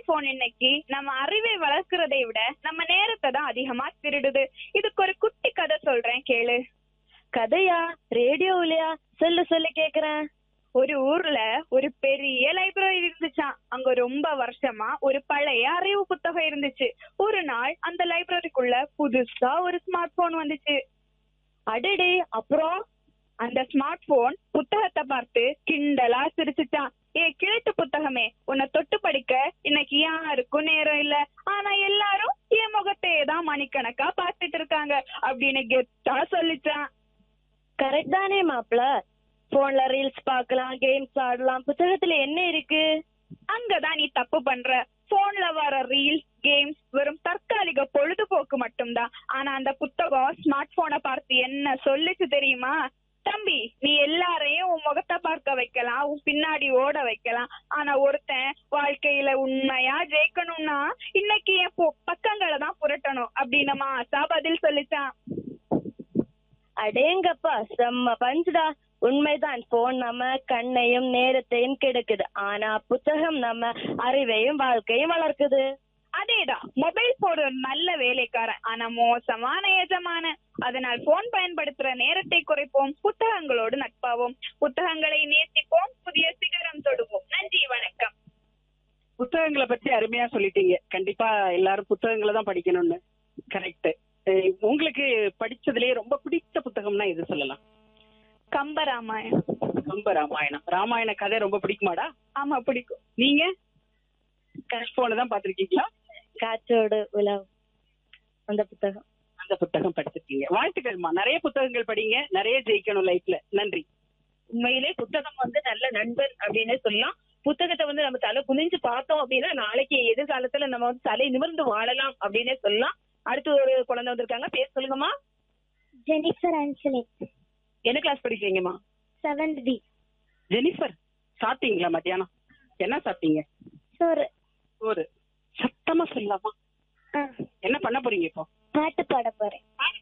phone இன்னைக்கு நம்ம அறிவை வளர்க்கறதை விட நம்ம நேரத்தை தான் அதிகமா திருடுது இதுக்கு ஒரு குட்டி கதை சொல்றேன் கேளு கதையா ரேடியோவிலயா சொல்லு சொல்லு கேக்குறேன் ஒரு ஊர்ல ஒரு பெரிய லைப்ரரி இருந்துச்சாம் அங்க ரொம்ப வருஷமா ஒரு பழைய அறிவு புத்தகம் இருந்துச்சு ஒரு நாள் அந்த லைப்ரரிக்குள்ள புதுசா ஒரு ஸ்மார்ட் போன் வந்துச்சு அடடே அப்புறம் அந்த ஸ்மார்ட் போன் புத்தகத்தை பார்த்து கிண்டலா சிரிச்சுச்சான் ஏ கிழட்டு புத்தகமே உன்னை தொட்டு படிக்க இன்னைக்கு யாருக்கும் நேரம் இல்ல ஆனா எல்லாரும் என் முகத்தையே தான் மணிக்கணக்கா பார்த்துட்டு இருக்காங்க அப்படின்னு கெத்தா சொல்லிச்சான் கரெக்ட் தானே மாப்ள போன்ல ரீல்ஸ் பார்க்கலாம் கேம்ஸ் ஆடலாம் புத்தகத்துல என்ன இருக்கு அங்கதான் நீ தப்பு பண்ற போன்ல வர ரீல்ஸ் கேம்ஸ் வெறும் தற்காலிக பொழுதுபோக்கு மட்டும்தான் ஆனா அந்த புத்தகம் ஸ்மார்ட் போனை பார்த்து என்ன சொல்லுச்சு தெரியுமா தம்பி நீ எல்லாரையும் உன் முகத்தை பார்க்க வைக்கலாம் உன் பின்னாடி ஓட வைக்கலாம் ஆனா ஒருத்தன் வாழ்க்கையில உண்மையா ஜெயிக்கணும்னா இன்னைக்கு என் பொ- பக்கங்களை தான் புரட்டணும் அப்படின்னு மாசா பதில் சொல்லிச்சான் அடேங்கப்பா செம்ம பஞ்சுடா உண்மைதான் போன் நம்ம கண்ணையும் நேரத்தையும் கெடுக்குது ஆனா புத்தகம் நம்ம அறிவையும் வாழ்க்கையும் வளர்க்குது அதேதான் மொபைல் போன் ஒரு நல்ல வேலைக்காரன் ஆனா மோசமான எஜமான அதனால் போன் பயன்படுத்துற நேரத்தை குறைப்போம் புத்தகங்களோடு நட்பாவோம் புத்தகங்களை நேசிப்போம் புதிய சிகரம் தொடுவோம் நன்றி வணக்கம் புத்தகங்களை பத்தி அருமையா சொல்லிட்டீங்க கண்டிப்பா எல்லாரும் புத்தகங்களை தான் படிக்கணும்னு கரெக்ட் உங்களுக்கு படிச்சதுலயே ரொம்ப பிடித்த புத்தகம்னா எது சொல்லலாம் கம்பராமாயணம் ரொம்ப ராமாயணம் ராமாயண கதை ரொம்ப பிடிக்குமாடா ஆமா பிடிக்கும் நீங்க போன தான் பாத்திருக்கீங்களா காற்றோடு உலவு அந்த புத்தகம் அந்த புத்தகம் படிச்சிருக்கீங்க வாழ்த்துக்கள்மா நிறைய புத்தகங்கள் படிங்க நிறைய ஜெயிக்கணும் லைஃப்ல நன்றி உண்மையிலே புத்தகம் வந்து நல்ல நண்பன் அப்படின்னு சொல்லலாம் புத்தகத்தை வந்து நம்ம தலை குனிஞ்சு பார்த்தோம் அப்படின்னா நாளைக்கு எதிர்காலத்துல நம்ம வந்து தலை நிமிர்ந்து வாழலாம் அப்படின்னே சொல்லலாம் அடுத்து ஒரு குழந்தை வந்திருக்காங்க பேர் சொல்லுங்கம்மா ஜெனிஃபர் ஆன்சலி என்ன கிளாஸ் படிக்கிறீங்கம்மா செவன்த் டி ஜெனிஃபர் சாப்பிட்டீங்களா மத்தியானம் என்ன சாப்பிட்டீங்க சோறு ஒரு சத்தமா சொல்லலாமா ஆ, என்ன பண்ண போறீங்க இப்போ பாட்டு பாட போறேன் பாட